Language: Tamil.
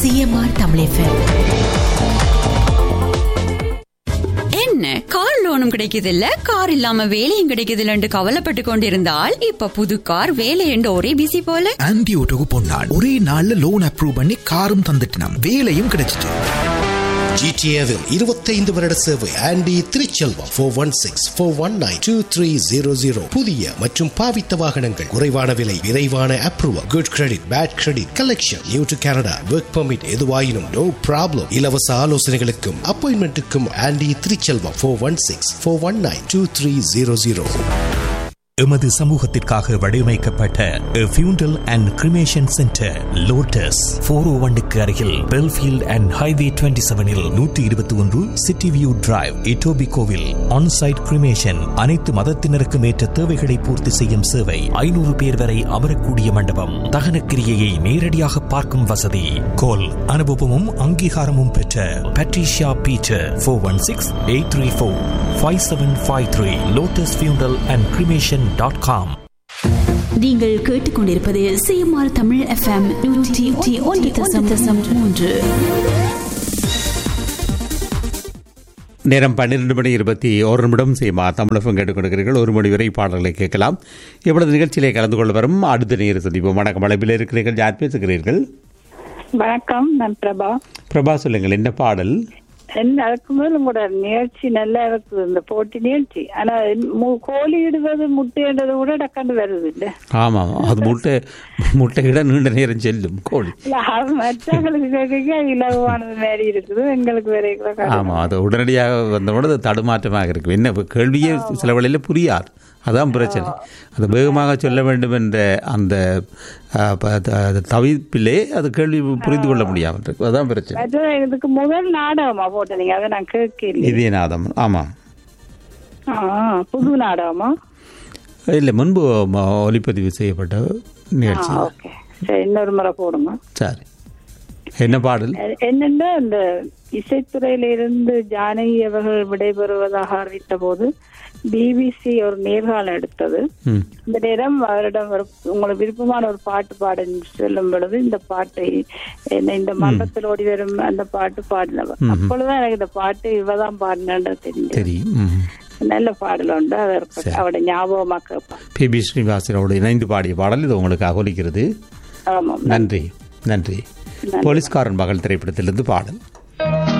சிஎம்ஆர் தமிழ் எஃப்எம் என்ன கார் லோனும் கிடைக்குதில்ல கார் இல்லாம வேலையும் கிடைக்குதில்லன்னு கவலைப்பட்டு கொண்டிருந்தால் இப்ப புது கார் வேலை என்று ஒரே பிசி போல ஆன்டி ஓட்டோக்கு பொன்னாள் ஒரே நாள்ல லோன் அப்ரூவ் பண்ணி காரும் தந்துட்டினாம் வேலையும் கிடைச்சிட்டு ஜிடிஏவில் இருபத்தைந்து வருட சேவை Andy Thiruchelvam four one six four one nine two three zero zero புதிய மற்றும் பாவித்த வாகனங்கள் குறைவான விலை விரைவான approval good credit bad credit collection new to Canada work permit எதுவாயினும் நோ ப்ராப்ளம் இலவச ஆலோசனைகளுக்கும் அப்பாயின்மெண்ட்டுக்கும் Andy Thiruchelvam four one six four one nine two three zero zero எமது சமூகத்திற்காக வடிவமைக்கப்பட்ட funeral and cremation centre lotus four O ஒன்னுக்கு அருகில் பெல்ஃபீல்ட் அண்ட் ஹைவே டுவெண்ட்டி செவனில் நூற்றி இருபத்தி ஒன்று சிட்டி வியூ டிரைவ் இட்டோபி கோவில் ஆன்சைட் கிரிமேஷன் அனைத்து மதத்தினருக்கும் ஏற்ற தேவைகளை பூர்த்தி செய்யும் சேவை ஐநூறு பேர் வரை அமரக்கூடிய மண்டபம் தகனக்கிரியையை நேரடியாக பார்க்கும் வசதி கோல் அனுபவமும் அங்கீகாரமும் பெற்ற Patricia Peter four one six eight three four five seven five three lotus funeral and cremation dot com நீங்கள் கேட்டுக்கொண்டிருப்பது சிஎம்ஆர் தமிழ் எஃப்எம் நூற்றி ஒன்று தசம் தசம் மூன்று நேரம் பன்னிரண்டு மணி இருபத்தி ஒரு நிமிடம் செய்யுமா தமிழகம் கேட்டுக் கொடுக்கிறீர்கள் ஒரு மணி வரை பாடல்களை கேட்கலாம் இவ்வளவு நிகழ்ச்சியிலே கலந்து கொள்ள வரும் அடுத்த நேர சந்திப்போம் வணக்கம் அழைப்பில் இருக்கிறீர்கள் யார் பேசுகிறீர்கள் வணக்கம் நான் பிரபா பிரபா சொல்லுங்கள் என்ன பாடல் என்ன அதுக்கு முதல் உங்களோட நிகழ்ச்சி நல்லா இருக்குது இந்த போட்டி நிகழ்ச்சி ஆனா மு- கோழி இடுவது முட்டைன்றது கூட டக்காண்டு வருது இல்ல ஆமாம் அது முட்டை முட்டையிட நீண்ட நேரம் செல்லும் கோழி இல்ல அது மற்றவங்களுக்கு கேட்க இலகுவானது மாதிரி இருக்குது எங்களுக்கு வேற கூட காரணம். ஆமாம் அது உடனடியாக வந்தவுடன் அது தடுமாற்றமாக இருக்கும் என்ன கேள்வியே சில வழியில் புரியாது அதான் பிரச்சனை அது வேகமாக சொல்ல வேண்டும் என்ற அந்த அஹ், ப- த- தவிப்பிலே அது கேள்வி புரிந்து கொள்ள முடியாமல் இருக்கு அதான் பிரச்சனை மற்றது இதுக்கு முதல் நாடகமா போட்டீங்க அதை நான் கேட்கல இதே நாதம் ஆமாம் ஆ, புது நாடகமா இல்லை முன்பு ம- ஒலிப்பதிவு செய்யப்பட்ட நிகழ்ச்சி ஓகே சரி இன்னொரு முறை போடுங்க சரி என்ன பாடல் என்னென்ன இந்த இசைத்துறையில இருந்து ஜானகி அவர்கள் விடைபெறுவதாக அறிவித்த போது பிபிசி ஒரு நேர்காணல் எடுத்தது ம் இந்த நேரம் அவரிடம் ஒரு உங்களுக்கு விருப்பமான ஒரு பாட்டு பாட சொல்லும் பொழுது இந்த பாட்டை என்ன இந்த மன்றத்தில் ஓடி வரும் அந்த பாட்டு பாடினவர் அப்பொழுதுதான் எனக்கு இந்த பாட்டு இவதான் பாடினு தெரிஞ்சு தெரியும் ம் நல்ல பாடல் உண்டு அதற்கு அவட ஞாபகமா கேட்பான் பிபி ஸ்ரீனிவாசனோடு இணைந்து பாடிய பாடல் இது உங்களுக்கு அகோலிக்கிறது ஆமாம் நன்றி நன்றி போலீஸ்காரன் மகள் திரைப்படத்திலிருந்து பாடல்